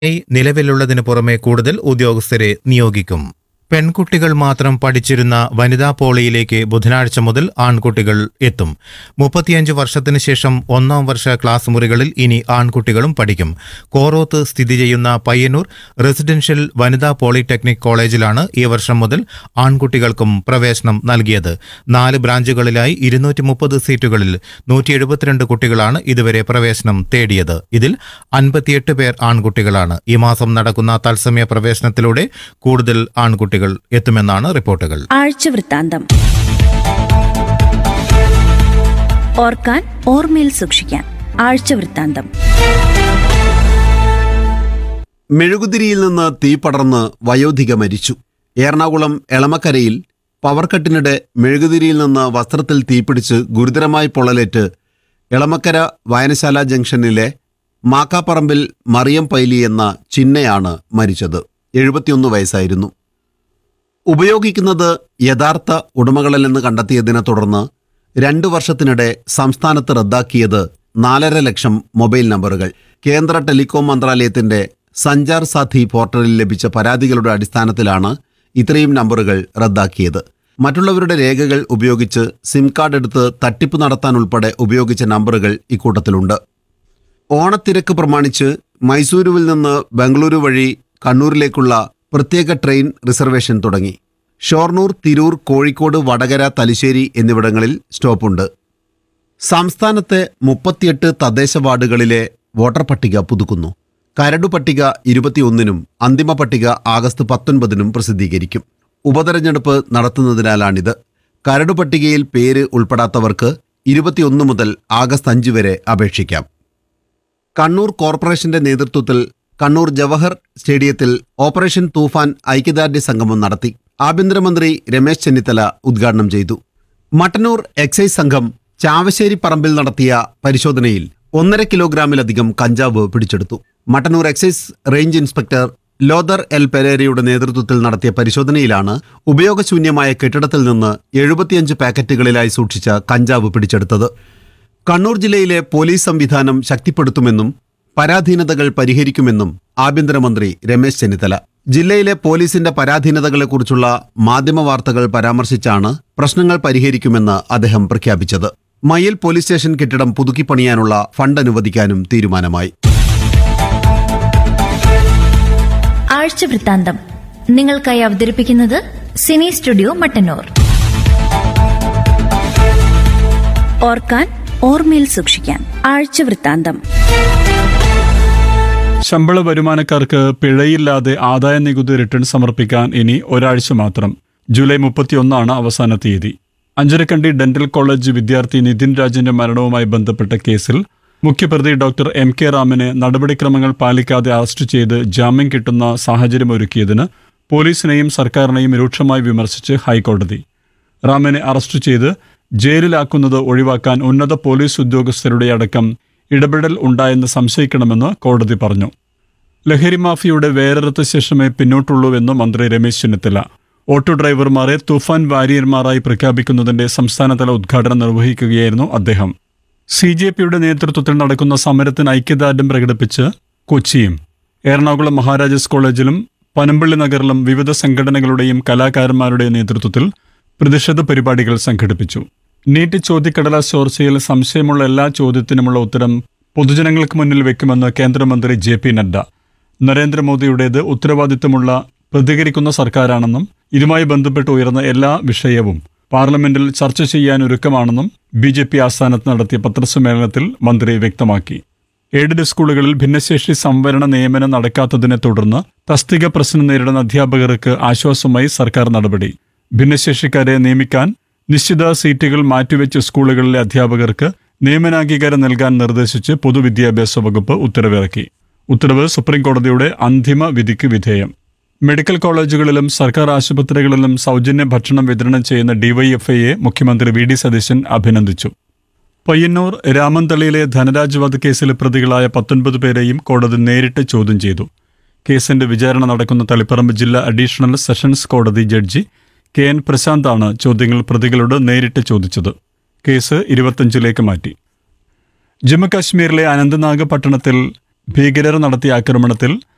നിലവിലുള്ളതിനു പുറമെ കൂടുതൽ ഉദ്യോഗസ്ഥരെ നിയോഗിക്കും പെൺകുട്ടികൾ മാത്രം പഠിച്ചിരുന്ന വനിതാ പോളിയിലേക്ക് ബുധനാഴ്ച മുതൽ ആൺകുട്ടികൾ എത്തും മുപ്പത്തിയഞ്ച് വർഷത്തിന് ശേഷം ഒന്നാം വർഷ ക്ലാസ് മുറികളിൽ ഇനി ആൺകുട്ടികളും പഠിക്കും കോറോത്ത് സ്ഥിതി ചെയ്യുന്ന പയ്യന്നൂർ റെസിഡൻഷ്യൽ വനിതാ പോളിടെക്നിക് കോളേജിലാണ് ഈ വർഷം മുതൽ ആൺകുട്ടികൾക്കും പ്രവേശനം നൽകിയത് നാല് ബ്രാഞ്ചുകളിലായി ഇരുന്നൂറ്റി മുപ്പത് സീറ്റുകളിൽ നൂറ്റി എഴുപത്തിരണ്ട് കുട്ടികളാണ് ഇതുവരെ പ്രവേശനം തേടിയത് ഇതിൽ അൻപത്തിയെട്ട് പേർ ആൺകുട്ടികളാണ് ഈ മാസം നടക്കുന്ന തത്സമയ പ്രവേശനത്തിലൂടെ കൂടുതൽ ആൺകുട്ടികൾ എത്തുമെന്നാണ് റിപ്പോർട്ടുകൾ ആഴ്ചവൃത്താന്തം ഓർക്കാൻ ഓർമ്മയിൽ സൂക്ഷിക്കാൻ ആഴ്ചവൃത്താന്തം മെഴുകുതിരിയിൽ നിന്ന് തീ പടർന്ന് വയോധിക മരിച്ചു എറണാകുളം എളമക്കരയിൽ പവർ കട്ടിനിടെ മെഴുകുതിരിയിൽ നിന്ന് വസ്ത്രത്തിൽ തീപിടിച്ച് ഗുരുതരമായി പൊള്ളലേറ്റ് എളമക്കര വായനശാല ജംഗ്ഷനിലെ മാക്കാപ്പറമ്പിൽ മറിയം പൈലി എന്ന ചിന്നയാണ് മരിച്ചത് എഴുപത്തിയൊന്ന് വയസ്സായിരുന്നു ഉപയോഗിക്കുന്നത് യഥാർത്ഥ ഉടമകളല്ലെന്ന് കണ്ടെത്തിയതിനെ തുടർന്ന് രണ്ടു വർഷത്തിനിടെ സംസ്ഥാനത്ത് റദ്ദാക്കിയത് നാലര ലക്ഷം മൊബൈൽ നമ്പറുകൾ കേന്ദ്ര ടെലികോം മന്ത്രാലയത്തിന്റെ സഞ്ചാർ സാഥി പോർട്ടലിൽ ലഭിച്ച പരാതികളുടെ അടിസ്ഥാനത്തിലാണ് ഇത്രയും നമ്പറുകൾ റദ്ദാക്കിയത് മറ്റുള്ളവരുടെ രേഖകൾ ഉപയോഗിച്ച് സിം കാർഡ് എടുത്ത് തട്ടിപ്പ് നടത്താൻ ഉൾപ്പെടെ ഉപയോഗിച്ച നമ്പറുകൾ ഇക്കൂട്ടത്തിലുണ്ട് ഓണത്തിരക്ക് പ്രമാണിച്ച് മൈസൂരുവിൽ നിന്ന് ബംഗളൂരു വഴി കണ്ണൂരിലേക്കുള്ള പ്രത്യേക ട്രെയിൻ റിസർവേഷൻ തുടങ്ങി ഷൊർണൂർ തിരൂർ കോഴിക്കോട് വടകര തലശ്ശേരി എന്നിവിടങ്ങളിൽ സ്റ്റോപ്പുണ്ട് സംസ്ഥാനത്തെ മുപ്പത്തിയെട്ട് തദ്ദേശ വാർഡുകളിലെ വോട്ടർ പട്ടിക പുതുക്കുന്നു കരടു പട്ടിക ഇരുപത്തിയൊന്നിനും അന്തിമ പട്ടിക ആഗസ്റ്റ് പത്തൊൻപതിനും പ്രസിദ്ധീകരിക്കും ഉപതെരഞ്ഞെടുപ്പ് നടത്തുന്നതിനാലാണിത് കരടു പട്ടികയിൽ പേര് ഉൾപ്പെടാത്തവർക്ക് ഇരുപത്തിയൊന്ന് മുതൽ ആഗസ്റ്റ് അഞ്ച് വരെ അപേക്ഷിക്കാം കണ്ണൂർ കോർപ്പറേഷന്റെ നേതൃത്വത്തിൽ കണ്ണൂർ ജവഹർ സ്റ്റേഡിയത്തിൽ ഓപ്പറേഷൻ തൂഫാൻ ഐക്യദാർഢ്യ സംഗമം നടത്തി ആഭ്യന്തരമന്ത്രി രമേശ് ചെന്നിത്തല ഉദ്ഘാടനം ചെയ്തു മട്ടന്നൂർ എക്സൈസ് സംഘം ചാവശ്ശേരി പറമ്പിൽ നടത്തിയ പരിശോധനയിൽ ഒന്നര കിലോഗ്രാമിലധികം കഞ്ചാവ് പിടിച്ചെടുത്തു Mattannur excise range inspector Lothar L പെരേരയുടെ നേതൃത്വത്തിൽ നടത്തിയ പരിശോധനയിലാണ് ഉപയോഗശൂന്യമായ കെട്ടിടത്തിൽ നിന്ന് എഴുപത്തിയഞ്ച് പാക്കറ്റുകളിലായി സൂക്ഷിച്ച കഞ്ചാവ് പിടിച്ചെടുത്തത് കണ്ണൂർ ജില്ലയിലെ പോലീസ് സംവിധാനം ശക്തിപ്പെടുത്തുമെന്നും പരാധീനതകൾ പരിഹരിക്കുമെന്നും ആഭ്യന്തരമന്ത്രി രമേശ് ചെന്നിത്തല ജില്ലയിലെ പോലീസിന്റെ പരാധീനതകളെക്കുറിച്ചുള്ള മാധ്യമ വാർത്തകൾ പരാമർശിച്ചാണ് പ്രശ്നങ്ങൾ പരിഹരിക്കുമെന്ന് അദ്ദേഹം പ്രഖ്യാപിച്ചത് മയ്യിൽ പോലീസ് സ്റ്റേഷൻ കെട്ടിടം പുതുക്കിപ്പണിയാനുള്ള ഫണ്ട് അനുവദിക്കാനും തീരുമാനമായി ആഴ്ചവൃത്താന്തം നിങ്ങൾക്കായി അവതരിപ്പിക്കുന്നത് സിനി സ്റ്റുഡിയോ മട്ടന്നൂർ ഓർക്കാൻ ഓർമ്മയിൽ സൂക്ഷിക്കാൻ ആഴ്ചവൃത്താന്തം ശമ്പള വരുമാനക്കാർക്ക് പിഴയില്ലാതെ ആദായ നികുതി റിട്ടേൺ സമർപ്പിക്കാൻ ഇനി ഒരാഴ്ച മാത്രം ജൂലൈ മുപ്പത്തിയൊന്നാണ് അവസാന തീയതി അഞ്ചരക്കണ്ടി ഡെന്റൽ കോളേജ് വിദ്യാർത്ഥി നിതിൻ രാജിന്റെ മരണവുമായി ബന്ധപ്പെട്ട കേസിൽ മുഖ്യപ്രതി ഡോക്ടർ എം കെ റാമിനെ നടപടിക്രമങ്ങൾ പാലിക്കാതെ അറസ്റ്റ് ചെയ്ത് ജാമ്യം കിട്ടുന്ന സാഹചര്യമൊരുക്കിയതിന് പോലീസിനെയും സർക്കാരിനെയും രൂക്ഷമായി വിമർശിച്ച് ഹൈക്കോടതി റാമിനെ അറസ്റ്റ് ചെയ്ത് ജയിലിലാക്കുന്നത് ഒഴിവാക്കാൻ ഉന്നത പോലീസ് ഉദ്യോഗസ്ഥരുടെ അടക്കം ഇടപെടൽ ഉണ്ടായെന്ന് സംശയിക്കണമെന്ന് കോടതി പറഞ്ഞു ലഹരി മാഫിയയുടെ വേരറുത്ത ശേഷമേ പിന്നോട്ടുള്ളൂവെന്ന് മന്ത്രി രമേശ് ചെന്നിത്തല ഓട്ടോ ഡ്രൈവർമാരെ തുഫാൻ വാരിയർമാരായി പ്രഖ്യാപിക്കുന്നതിന്റെ സംസ്ഥാനതല ഉദ്ഘാടനം നിർവഹിക്കുകയായിരുന്നു അദ്ദേഹം സി ജെ പിയുടെ നേതൃത്വത്തിൽ നടക്കുന്ന സമരത്തിന് ഐക്യദാർഢ്യം പ്രകടിപ്പിച്ച് കൊച്ചിയും എറണാകുളം മഹാരാജാസ് കോളേജിലും പനമ്പള്ളി നഗറിലും വിവിധ സംഘടനകളുടെയും കലാകാരന്മാരുടെയും നേതൃത്വത്തിൽ പ്രതിഷേധ പരിപാടികൾ സംഘടിപ്പിച്ചു നീറ്റ് ചോദ്യക്കടലാസ് ചോർച്ചയിൽ സംശയമുള്ള എല്ലാ ചോദ്യത്തിനുമുള്ള ഉത്തരം പൊതുജനങ്ങൾക്ക് മുന്നിൽ വെക്കുമെന്ന് കേന്ദ്രമന്ത്രി ജെ പി നഡ്ഡ നരേന്ദ്രമോദിയുടേത് ഉത്തരവാദിത്തമുള്ള പ്രതികരിക്കുന്ന സർക്കാരാണെന്നും ഇതുമായി ബന്ധപ്പെട്ട് ഉയർന്ന എല്ലാ വിഷയവും പാർലമെന്റിൽ ചർച്ച ചെയ്യാൻ ഒരുക്കമാണെന്നും ബി ജെ പി ആസ്ഥാനത്ത് നടത്തിയ പത്രസമ്മേളനത്തിൽ മന്ത്രി വ്യക്തമാക്കി എയ്ഡഡ് സ്കൂളുകളിൽ ഭിന്നശേഷി സംവരണ നിയമനം നടക്കാത്തതിനെ തുടർന്ന് തസ്തിക പ്രശ്നം നേരിടുന്ന അധ്യാപകർക്ക് ആശ്വാസമായി സർക്കാർ നടപടി ഭിന്നശേഷിക്കാരെ നിയമിക്കാൻ നിശ്ചിത സീറ്റുകൾ മാറ്റിവെച്ച സ്കൂളുകളിലെ അധ്യാപകർക്ക് നിയമനാംഗീകാരം നൽകാൻ നിർദ്ദേശിച്ച് പൊതുവിദ്യാഭ്യാസ വകുപ്പ് ഉത്തരവിറക്കി ഉത്തരവ് സുപ്രീംകോടതിയുടെ അന്തിമ വിധിക്ക് വിധേയം മെഡിക്കൽ കോളേജുകളിലും സർക്കാർ ആശുപത്രികളിലും സൗജന്യ ഭക്ഷണം വിതരണം ചെയ്യുന്ന ഡിവൈഎഫ്ഐയെ മുഖ്യമന്ത്രി വി ഡി സതീശൻ അഭിനന്ദിച്ചു പയ്യന്നൂർ രാമന്തളിയിലെ ധനരാജ് വധക്കേസിൽ പ്രതികളായ പത്തൊൻപത് പേരെയും കോടതി നേരിട്ട് ചോദ്യം ചെയ്തു കേസിന്റെ വിചാരണ നടക്കുന്ന തളിപ്പറമ്പ് ജില്ലാ അഡീഷണൽ സെഷൻസ് കോടതി ജഡ്ജി കെ എൻ പ്രശാന്താണ് ചോദ്യങ്ങൾ പ്രതികളോട് നേരിട്ട് ചോദിച്ചത് കേസ് ഇരുപത്തഞ്ചിലേക്ക് മാറ്റി ജമ്മുകാശ്മീരിലെ അനന്തനാഗ് പട്ടണത്തിൽ ഭീകരർ നടത്തിയ ആക്രമണത്തിൽ